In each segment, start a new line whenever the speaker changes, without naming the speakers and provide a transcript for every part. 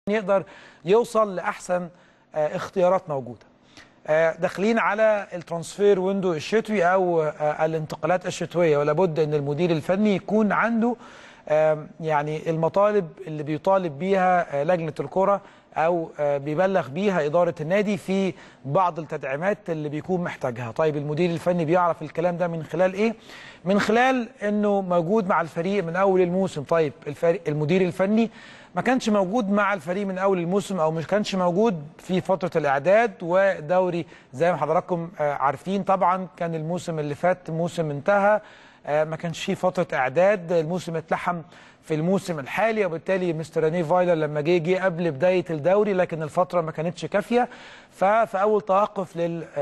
يقدر يوصل لاحسن آه، اختيارات موجوده آه، داخلين على الترانسفير ويندو الشتوي او آه، الانتقالات الشتويه ولا بد ان المدير الفني يكون عنده آم، يعني المطالب اللي بيطالب بيها آه، لجنه الكره او آه، بيبلغ بيها اداره النادي في بعض التدعيمات اللي بيكون محتاجها طيب المدير الفني بيعرف الكلام ده من خلال ايه من خلال انه موجود مع الفريق من اول الموسم طيب الفريق المدير الفني ما كانش موجود مع الفريق من اول الموسم او مش كانش موجود في فتره الاعداد ودوري زي ما حضراتكم آه، عارفين طبعا كان الموسم اللي فات موسم انتهى آه، ما كانش فيه فتره اعداد الموسم اتلحم في الموسم الحالي وبالتالي مستر ريني فايلر لما جه جه قبل بدايه الدوري لكن الفتره ما كانتش كافيه ففي اول توقف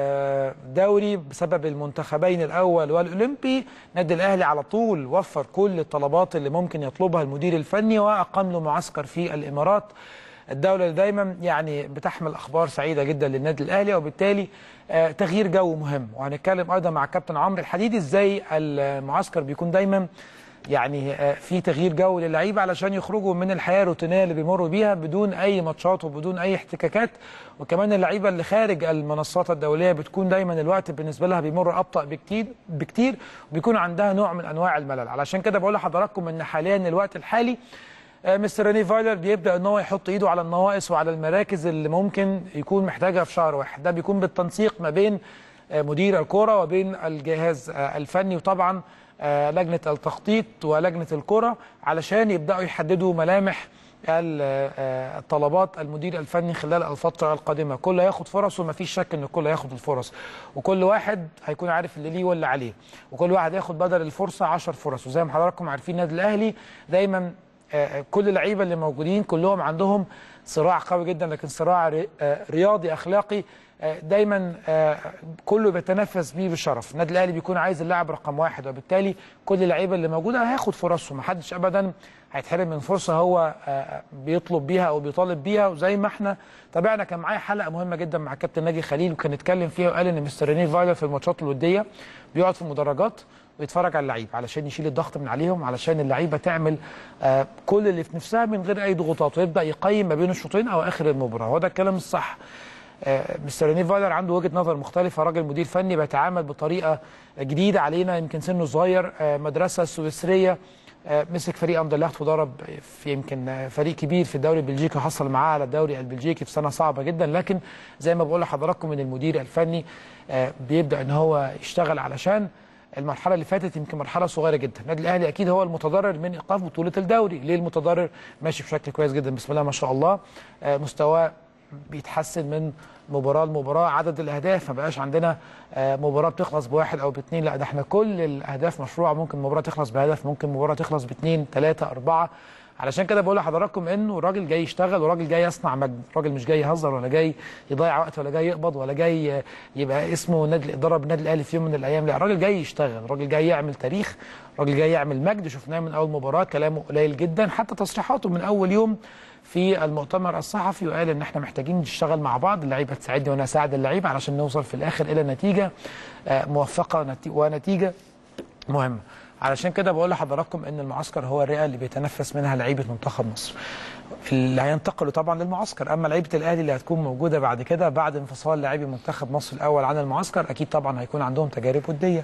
للدوري بسبب المنتخبين الاول والاولمبي نادي الاهلي على طول وفر كل الطلبات اللي ممكن يطلبها المدير الفني واقام له معسكر في الامارات الدوله اللي دايما يعني بتحمل اخبار سعيده جدا للنادي الاهلي وبالتالي آه، تغيير جو مهم وهنتكلم ايضا مع الكابتن عمرو الحديدي ازاي المعسكر بيكون دايما يعني آه، في تغيير جو للعيبه علشان يخرجوا من الحياه الروتينيه اللي بيمروا بيها بدون اي ماتشات وبدون اي احتكاكات وكمان اللعيبه اللي خارج المنصات الدوليه بتكون دايما الوقت بالنسبه لها بيمر ابطا بكتير بكتير وبيكون عندها نوع من انواع الملل علشان كده بقول لحضراتكم ان حاليا الوقت الحالي آه، مستر ريني فايلر بيبدا ان هو يحط ايده على النواقص وعلى المراكز اللي ممكن يكون محتاجها في شهر واحد ده بيكون بالتنسيق ما بين آه، مدير الكره وبين الجهاز آه، الفني وطبعا آه، لجنه التخطيط ولجنه الكره علشان يبداوا يحددوا ملامح ال- آه، الطلبات المدير الفني خلال الفتره القادمه كل هياخد فرصه ما فيش شك ان الكل هياخد الفرص وكل واحد هيكون عارف اللي ليه واللي عليه وكل واحد هياخد بدل الفرصه 10 فرص وزي ما حضراتكم عارفين النادي الاهلي دايما آه، كل اللعيبه اللي موجودين كلهم عندهم صراع قوي جدا لكن صراع ري- آه، رياضي اخلاقي آه، دايما آه، كله بيتنفس بيه بالشرف النادي الاهلي بيكون عايز اللاعب رقم واحد وبالتالي كل اللعيبه اللي موجوده هياخد فرصهم محدش ابدا هيتحرم من فرصه هو آه، بيطلب بيها او بيطالب بيها وزي ما احنا تابعنا كان معايا حلقه مهمه جدا مع كابتن ناجي خليل وكان اتكلم فيها وقال ان مستر ريني فايلر في الماتشات الوديه بيقعد في المدرجات ويتفرج على اللعيبه علشان يشيل الضغط من عليهم علشان اللعيبه تعمل آه، كل اللي في نفسها من غير اي ضغوطات ويبدا يقيم ما بين الشوطين او اخر المباراه هو ده الكلام الصح آه، مستر ريني فايلر عنده وجهه نظر مختلفه راجل مدير فني بيتعامل بطريقه جديده علينا يمكن سنه صغير آه، مدرسه سويسريه آه، مسك فريق اندرلخت ودرب في يمكن آه، فريق كبير في الدوري البلجيكي حصل معاه على الدوري البلجيكي في سنه صعبه جدا لكن زي ما بقول لحضراتكم ان المدير الفني آه، بيبدا ان هو يشتغل علشان المرحله اللي فاتت يمكن مرحله صغيره جدا النادي الاهلي اكيد هو المتضرر من ايقاف بطوله الدوري ليه المتضرر ماشي بشكل كويس جدا بسم الله ما شاء الله آه، مستواه بيتحسن من مباراه لمباراه عدد الاهداف ما بقاش عندنا آه، مباراه بتخلص بواحد او باثنين لا ده احنا كل الاهداف مشروعه ممكن مباراه تخلص بهدف ممكن مباراه تخلص باثنين ثلاثه اربعه علشان كده بقول لحضراتكم انه الراجل جاي يشتغل وراجل جاي يصنع مجد راجل مش جاي يهزر ولا جاي يضيع وقت ولا جاي يقبض ولا جاي آه، يبقى اسمه نادي الاداره بالنادي الاهلي في يوم من الايام لا الراجل جاي يشتغل راجل جاي يعمل تاريخ راجل جاي يعمل مجد شفناه من اول مباراه كلامه قليل جدا حتى تصريحاته من اول يوم في المؤتمر الصحفي وقال ان احنا محتاجين نشتغل مع بعض اللعيبه تساعدني وانا اساعد اللعيبه علشان نوصل في الاخر الى نتيجه آه، موفقه ونتي- ونتيجه مهمه علشان كده بقول لحضراتكم ان المعسكر هو الرئه اللي بيتنفس منها لعيبه منتخب مصر اللي هينتقلوا طبعا للمعسكر اما لعيبه الاهلي اللي هتكون موجوده بعد كده بعد انفصال لاعبي منتخب مصر الاول عن المعسكر اكيد طبعا هيكون عندهم تجارب وديه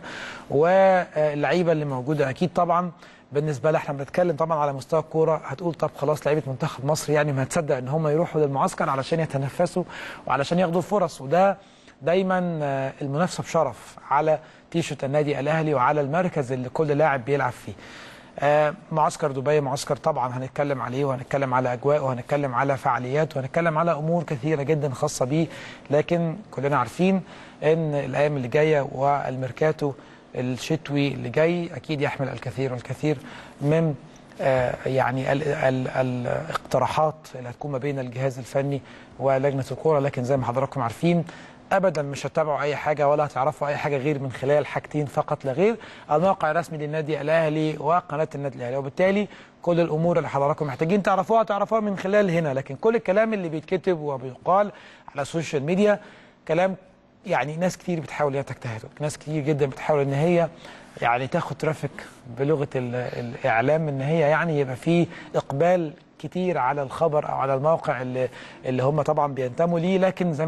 واللعيبه اللي موجوده اكيد طبعا بالنسبه لها احنا بنتكلم طبعا على مستوى الكوره هتقول طب خلاص لعيبه منتخب مصر يعني ما هتصدق ان هم يروحوا للمعسكر علشان يتنفسوا وعلشان ياخدوا فرص وده دايما آه، المنافسه بشرف على تيشرت النادي الاهلي وعلى المركز اللي كل لاعب بيلعب فيه. آه، معسكر دبي معسكر طبعا هنتكلم عليه وهنتكلم على اجواء وهنتكلم على فعاليات وهنتكلم على امور كثيره جدا خاصه بيه لكن كلنا عارفين ان الايام اللي جايه والميركاتو الشتوي اللي جاي اكيد يحمل الكثير والكثير من آه، يعني ال ال الاقتراحات اللي هتكون ما بين الجهاز الفني ولجنه الكوره لكن زي ما حضراتكم عارفين ابدا مش هتتابعوا اي حاجه ولا هتعرفوا اي حاجه غير من خلال حاجتين فقط لا غير الموقع الرسمي للنادي الاهلي وقناه النادي الاهلي وبالتالي كل الامور اللي حضراتكم محتاجين تعرفوها تعرفوها من خلال هنا لكن كل الكلام اللي بيتكتب وبيقال على السوشيال ميديا كلام يعني ناس كتير بتحاول ان هي تجتهد ناس كتير جدا بتحاول ان هي يعني تاخد ترافيك بلغه ال- الاعلام ان هي يعني يبقى في اقبال كتير على الخبر او على الموقع اللي اللي هم طبعا بينتموا ليه لكن زي